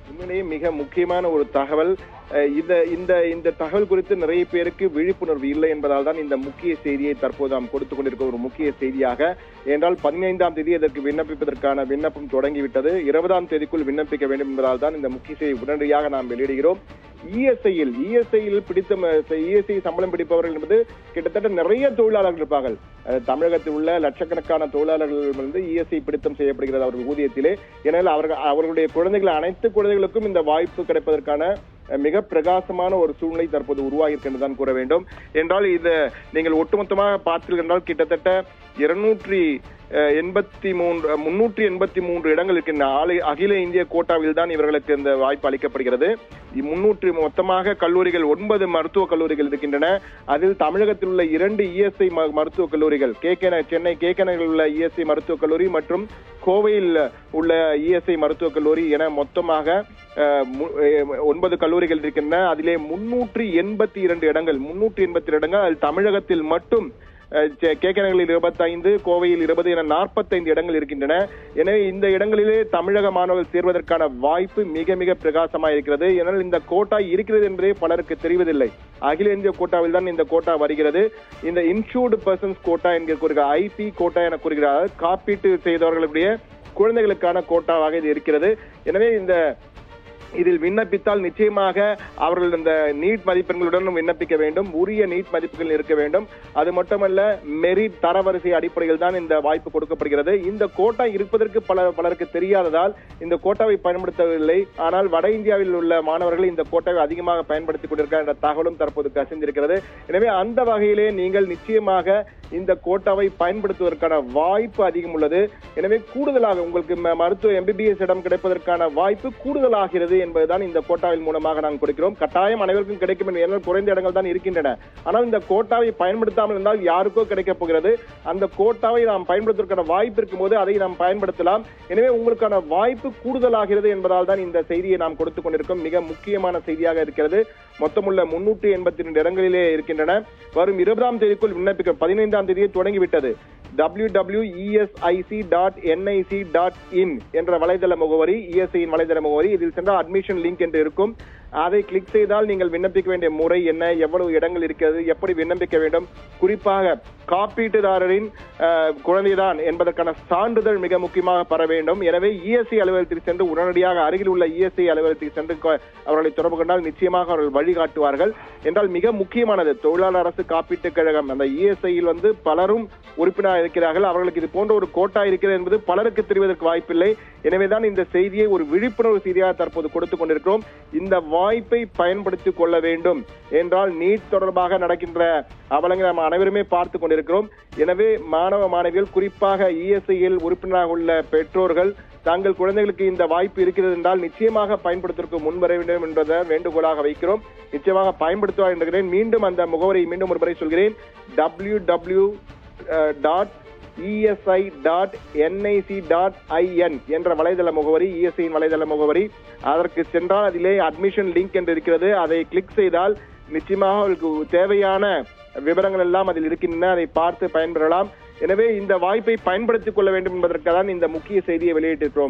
உண்மையிலேயே மிக முக்கியமான ஒரு தகவல் அஹ் இந்த இந்த இந்த தகவல் குறித்து நிறைய பேருக்கு விழிப்புணர்வு இல்லை என்பதால் தான் இந்த முக்கிய செய்தியை தற்போது நாம் கொடுத்து கொண்டிருக்க ஒரு முக்கிய செய்தியாக என்றால் பதினைந்தாம் தேதி இதற்கு விண்ணப்பிப்பதற்கான விண்ணப்பம் தொடங்கிவிட்டது இருபதாம் தேதிக்குள் விண்ணப்பிக்க வேண்டும் என்பதால் தான் இந்த முக்கிய செய்தி உடனடியாக நாம் வெளியிடுகிறோம் இஎஸ்ஐயில் இஎஸ்ஐயில் பிடித்த இஎஸ்ஐ சம்பளம் பிடிப்பவர்கள் என்பது கிட்டத்தட்ட நிறைய தொழிலாளர்கள் இருப்பார்கள் அஹ் தமிழகத்தில் உள்ள லட்சக்கணக்கான தொழிலாளர்கள் வந்து இஎஸ்ஐ பிடித்தம் செய்யப்படுகிறது அவர்கள் ஊதியத்திலே எனவே அவர்கள் அவர்களுடைய குழந்தைகள் அனைத்து குழந்தைகளுக்கும் இந்த வாய்ப்பு கிடைப்பதற்கான அஹ், மிக பிரகாசமான ஒரு சூழ்நிலை தற்போது உருவாகி என்று தான் கூற வேண்டும் என்றால் இது நீங்கள் ஒட்டுமொத்தமாக பார்த்தீர்கள் என்றால் கிட்டத்தட்ட இருநூற்றி அஹ், எண்பத்தி மூன்று முன்னூற்றி எண்பத்தி மூன்று இடங்கள் இருக்கின்ற ஆலை- அகில இந்திய கோட்டாவில் தான் இவர்களுக்கு இந்த வாய்ப்பு அளிக்கப்படுகிறது இ- முன்னூற்றி மொத்தமாக கல்லூரிகள் ஒன்பது மருத்துவக் கல்லூரிகள் இருக்கின்றன அதில் தமிழகத்தில் உள்ள இரண்டு இஎஸ்ஐ மருத்துவக் கல்லூரிகள் கேகே சென்னை கேகனவில் உள்ள இஎஸ்ஐ மருத்துவக் கல்லூரி மற்றும் கோவையில் உள்ள இஎஸ்ஐ மருத்துவக் கல்லூரி என மொத்தமாக அஹ், மு- அஹ், ஒன்பது கல்லூரிகள் இருக்கின்றன அதிலே முன்னூற்றி எண்பத்தி இரண்டு இடங்கள் முன்னூற்றி எண்பத்தி இடங்கள் அதில் தமிழகத்தில் மட்டும் கேக்கனங்களில் இருபத்தைந்து கோவையில் இருபது என நாற்பத்தைந்து இடங்கள் இருக்கின்றன எனவே இந்த இடங்களிலே தமிழக மாணவர்கள் சேர்வதற்கான வாய்ப்பு மிக மிக பிரகாசமாக இருக்கிறது ஏனால் இந்த கோட்டா இருக்கிறது என்பதே பலருக்கு தெரிவதில்லை அகில இந்திய கோட்டாவில் தான் இந்த கோட்டா வருகிறது இந்த இன்சூர்டு பர்சன்ஸ் கோட்டா என்கிற கூறுகிறார் ஐபி கோட்டா என கூறுகிறார் அதாவது காப்பீட்டு செய்தவர்களுடைய குழந்தைகளுக்கான கோட்டாவாக இது இருக்கிறது எனவே இந்த இதில் விண்ணப்பித்தால் நிச்சயமாக அவர்கள் இந்த நீட் மதிப்பெண்களுடன் விண்ணப்பிக்க வேண்டும் உரிய நீட் மதிப்புகள் இருக்க வேண்டும் அது மட்டுமல்ல மெரிட் தரவரிசை அடிப்படையில் தான் இந்த வாய்ப்பு கொடுக்கப்படுகிறது இந்த கோட்டா இருப்பதற்கு பல பலருக்கு தெரியாததால் இந்த கோட்டாவை பயன்படுத்தவில்லை ஆனால் வட இந்தியாவில் உள்ள மாணவர்கள் இந்த கோட்டாவை அதிகமாக பயன்படுத்திக் கொண்டிருக்கிறார் என்ற தகவலும் தற்போது கசிந்திருக்கிறது எனவே அந்த வகையிலே நீங்கள் நிச்சயமாக இந்த கோட்டாவை பயன்படுத்துவதற்கான வாய்ப்பு அதிகம் உள்ளது எனவே கூடுதலாக உங்களுக்கு ம- மருத்துவ எம்பிபிஎஸ் இடம் கிடைப்பதற்கான வாய்ப்பு கூடுதலாகிறது என்பதுதான் இந்த கோட்டாவின் மூலமாக நாங்கள் கொடுக்கிறோம் கட்டாயம் அனைவருக்கும் கிடைக்கும் என்று ஏனென்றால் குறைந்த இடங்கள் தான் இருக்கின்றன ஆனால் இந்த கோட்டாவை பயன்படுத்தாமல் இருந்தால் யாருக்கோ கிடைக்கப் போகிறது அந்த கோட்டாவை நாம் பயன்படுத்துவதற்கான வாய்ப்பு இருக்கும்போது அதை நாம் பயன்படுத்தலாம் எனவே உங்களுக்கான வாய்ப்பு கூடுதலாகிறது என்பதால் தான் இந்த செய்தியை நாம் கொடுத்துக் கொண்டிருக்கோம் மிக முக்கியமான செய்தியாக இருக்கிறது மொத்தமுள்ள முன்னூற்றி எண்பத்தி ரெண்டு இடங்களிலே இருக்கின்றன வரும் இருபதாம் தேதிக்குள் விண்ணப்பிக்க பதினைந்தாம் தேதியே தொடங்கிவிட்டது www.esi.nic.in dot NIC dot in என்ற வலைதள முகவரி இஎஸ்ஐயின் வலைதள முகவரி இதில் சென்றால் அட்மிஷன் லிங்க் என்று இருக்கும் அதை கிளிக் செய்தால் நீங்கள் விண்ணப்பிக்க வேண்டிய முறை என்ன எவ்வளவு இடங்கள் இருக்கிறது எப்படி விண்ணப்பிக்க வேண்டும் குறிப்பாக காப்பீட்டுதாரரின் அஹ், குழந்தைதான் என்பதற்கான சான்றிதழ் மிக முக்கியமாக பெற வேண்டும் எனவே இஎஸ்ஐ அலுவலகத்திற்கு சென்று உடனடியாக அருகில் உள்ள இஎஸ்ஐ அலுவலகத்துக்கு சென்று கொ- அவர்களை தொடர்பு கொண்டால் நிச்சயமாக அவர்கள் வழிகாட்டுவார்கள் என்றால் மிக முக்கியமானது தொழிலாளர் அரசு காப்பீட்டுக் கழகம் அந்த இஎஸ்ஐயில் வந்து பலரும் உறுப்பினர் இருக்கிறார்கள் அவர்களுக்கு இது போன்ற ஒரு கோட்டா இருக்கிறது என்பது பலருக்கு தெரிவதற்கு வாய்ப்பில்லை எனவேதான் இந்த செய்தியை ஒரு விழிப்புணர்வு செய்தியாக தற்போது கொடுத்துக் கொண்டிருக்கிறோம் இந்த வாய்ப்பை பயன்படுத்திக் கொள்ள வேண்டும் என்றால் நீட் தொடர்பாக நடக்கின்ற அவலங்களை நாம் அனைவருமே பார்த்து கொண்டிருக்கிறோம் எனவே மாணவ மாணவிகள் குறிப்பாக இஎஸ்ஐயில் உறுப்பினராக உள்ள பெற்றோர்கள் தங்கள் குழந்தைகளுக்கு இந்த வாய்ப்பு இருக்கிறது என்றால் நிச்சயமாக பயன்படுத்துவதற்கு முன்வர வேண்டும் என்பதை வேண்டுகோளாக வைக்கிறோம் நிச்சயமாக பயன்படுத்துவார் என்கிறேன் மீண்டும் அந்த முகவரி மீண்டும் ஒரு முறை சொல்கிறேன் W W dot ESI dot NIC dot IN என்ற வலைதள முகவரி இஎஸ்ஐயின் வலைதள முகவரி அதற்கு சென்றால் அதிலே அட்மிஷன் லிங்க் என்று இருக்கிறது அதை கிளிக் செய்தால் நிச்சயமாக அவர்களுக்கு தேவையான விவரங்கள் எல்லாம் அதில் இருக்கின்றன அதை பார்த்து பயன்பெறலாம் எனவே இந்த வாய்ப்பை பயன்படுத்திக் கொள்ள வேண்டும் என்பதற்காக தான் இந்த முக்கிய செய்தியை வெளியிட்டிருக்கிறோம்